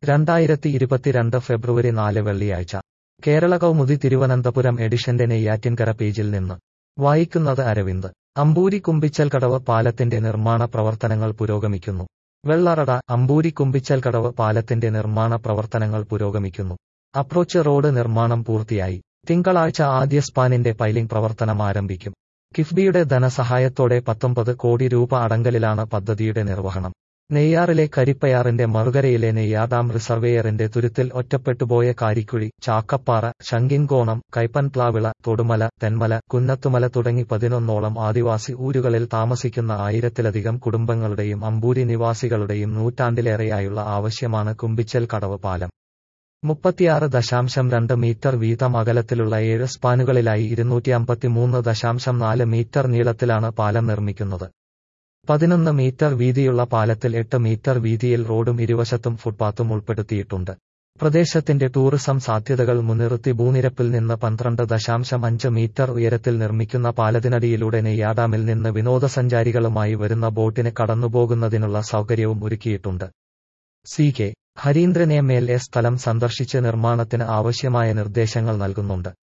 രണ്ടായിരത്തി ഇരുപത്തിരണ്ട് ഫെബ്രുവരി നാല് വെള്ളിയാഴ്ച കേരള കൗമുദി തിരുവനന്തപുരം എഡിഷന്റെ നെയ്യാറ്റിൻകര പേജിൽ നിന്ന് വായിക്കുന്നത് അരവിന്ദ് അമ്പൂരി കുമ്പിച്ചൽകടവ് പാലത്തിന്റെ നിർമ്മാണ പ്രവർത്തനങ്ങൾ പുരോഗമിക്കുന്നു വെള്ളറട അമ്പൂരി കുമ്പിച്ചൽകടവ് പാലത്തിന്റെ നിർമ്മാണ പ്രവർത്തനങ്ങൾ പുരോഗമിക്കുന്നു അപ്രോച്ച് റോഡ് നിർമ്മാണം പൂർത്തിയായി തിങ്കളാഴ്ച ആദ്യ സ്പാനിന്റെ പൈലിംഗ് പ്രവർത്തനം ആരംഭിക്കും കിഫ്ബിയുടെ ധനസഹായത്തോടെ പത്തൊമ്പത് കോടി രൂപ അടങ്കലിലാണ് പദ്ധതിയുടെ നിർവഹണം നെയ്യാറിലെ കരിപ്പയാറിന്റെ മറുകരയിലെ നെയ്യാർ ഡാം റിസർവേയറിന്റെ തുരുത്തിൽ ഒറ്റപ്പെട്ടുപോയ കാരിക്കുഴി ചാക്കപ്പാറ ശങ്കിൻകോണം കൈപ്പൻപ്ലാവിള തൊടുമല തെന്മല കുന്നത്തുമല തുടങ്ങി പതിനൊന്നോളം ആദിവാസി ഊരുകളിൽ താമസിക്കുന്ന ആയിരത്തിലധികം കുടുംബങ്ങളുടെയും അമ്പൂരി നിവാസികളുടെയും നൂറ്റാണ്ടിലേറെയായുള്ള ആവശ്യമാണ് കുമ്പിച്ചൽ കടവ് പാലം മുപ്പത്തിയാറ് ദശാംശം രണ്ട് മീറ്റർ വീതം അകലത്തിലുള്ള ഏഴ് സ്പാനുകളിലായി ഇരുന്നൂറ്റി അമ്പത്തിമൂന്ന് ദശാംശം നാല് മീറ്റർ നീളത്തിലാണ് പാലം നിർമ്മിക്കുന്നത് പതിനൊന്ന് മീറ്റർ വീതിയുള്ള പാലത്തിൽ എട്ട് മീറ്റർ വീതിയിൽ റോഡും ഇരുവശത്തും ഫുട്പാത്തും ഉൾപ്പെടുത്തിയിട്ടുണ്ട് പ്രദേശത്തിന്റെ ടൂറിസം സാധ്യതകൾ മുൻനിർത്തി ഭൂനിരപ്പിൽ നിന്ന് പന്ത്രണ്ട് ദശാംശം അഞ്ച് മീറ്റർ ഉയരത്തിൽ നിർമ്മിക്കുന്ന പാലത്തിനടിയിലൂടെ നെയ്യാഡാമിൽ നിന്ന് വിനോദസഞ്ചാരികളുമായി വരുന്ന ബോട്ടിന് കടന്നുപോകുന്നതിനുള്ള സൗകര്യവും ഒരുക്കിയിട്ടുണ്ട് C K Harindran M L A സ്ഥലം സന്ദർശിച്ച് നിർമ്മാണത്തിന് ആവശ്യമായ നിർദ്ദേശങ്ങൾ നൽകുന്നുണ്ട്